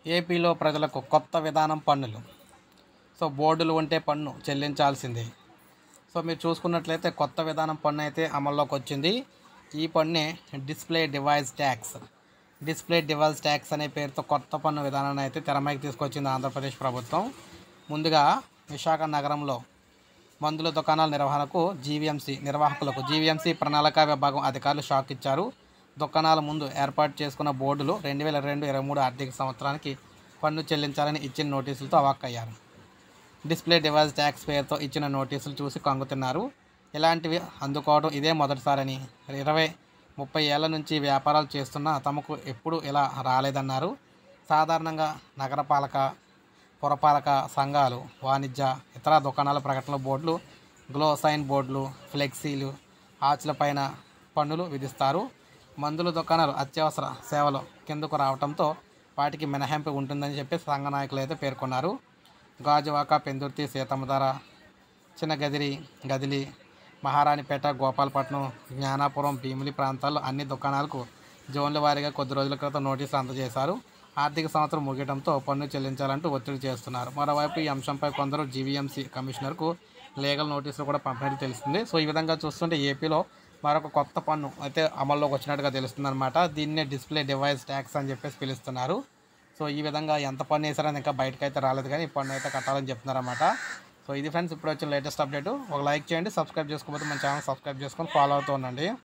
ఏపీలో ప్రజలకు కొత్త విధానం పన్నులు సో బోర్డులు ఉంటే పన్ను చెల్లించాల్సిందే సో మీరు చూసుకున్నట్లయితే కొత్త విధానం పన్ను అయితే అమల్లోకి వచ్చింది ఈ పన్నే display device tax display device tax అనే పేరుతో కొత్త పన్ను విధానాన్ని అయితే తెరమైకి తీసుకొచ్చింది ఆంధ్రప్రదేశ్ ప్రభుత్వం ముందుగా విశాఖ నగరంలో మందుల దుకాణాల నిర్వహణకు జీవీఎంసీ నిర్వాహకులకు జీవీఎంసీ ప్రణాళిక విభాగం అధికారులు షాక్ ఇచ్చారు దుకాణాల ముందు ఏర్పాటు చేసుకున్న బోర్డులు రెండు వేల రెండు ఇరవై మూడు ఆర్థిక సంవత్సరానికి పన్ను చెల్లించాలని ఇచ్చిన నోటీసులతో అవాక్కయ్యారు డిస్ప్లే డివైస్ ట్యాక్స్ పేరుతో ఇచ్చిన నోటీసులు చూసి కంగుతున్నారు ఇలాంటివి అందుకోవడం ఇదే మొదటిసారని ఇరవై ముప్పై ఏళ్ల నుంచి వ్యాపారాలు చేస్తున్నా తమకు ఎప్పుడు ఇలా రాలేదన్నారు సాధారణంగా నగరపాలక పురపాలక సంఘాలు వాణిజ్య ఇతర దుకాణాల ప్రకటనల బోర్డులు గ్లో సైన్ బోర్డులు ఫ్లెక్సీలు ఆచులపైన పన్నులు విధిస్తారు మందుల దుకాణాలు అత్యవసర సేవలు కిందకు రావడంతో వాటికి మినహాయింపు ఉంటుందని చెప్పి సంఘ నాయకులు అయితే పేర్కొన్నారు గాజువాక పెందుర్తి సీతమ్మధార చిన్నగదిరి గదిలి మహారాణిపేట గోపాలపట్నం జ్ఞానాపురం భీమిలి ప్రాంతాల్లో అన్ని దుకాణాలకు జోన్ల వారీగా కొద్ది రోజుల క్రితం నోటీసులు అందజేశారు ఆర్థిక సంవత్సరం ముగియడంతో పన్ను చెల్లించాలంటూ ఒత్తిడి చేస్తున్నారు మరోవైపు ఈ అంశంపై కొందరు జీవీఎంసీ కమిషనర్కు లీగల్ నోటీసులు కూడా పంపినట్టు తెలుస్తుంది సో ఈ విధంగా చూస్తుంటే ఏపీలో మరొక కొత్త పన్ను అయితే అమల్లోకి వచ్చినట్టుగా తెలుస్తుంది అనమాట దీన్నే డిస్ప్లే డివైస్ ట్యాక్స్ అని చెప్పేసి పిలుస్తున్నారు సో ఈ విధంగా ఎంత పన్ను వేసారని ఇంకా బయటకు అయితే రాలేదు కానీ ఈ పన్ను అయితే కట్టాలని చెప్తున్నారన్నమాట సో ఇది ఫ్రెండ్స్ ఇప్పుడు వచ్చిన లేటెస్ట్ అప్డేట్ ఒక లైక్ చేయండి సబ్స్క్రైబ్ చేసుకోకపోతే మన ఛానల్ సబ్స్క్రైబ్ చేసుకొని ఫాలో అవుతూ ఉండండి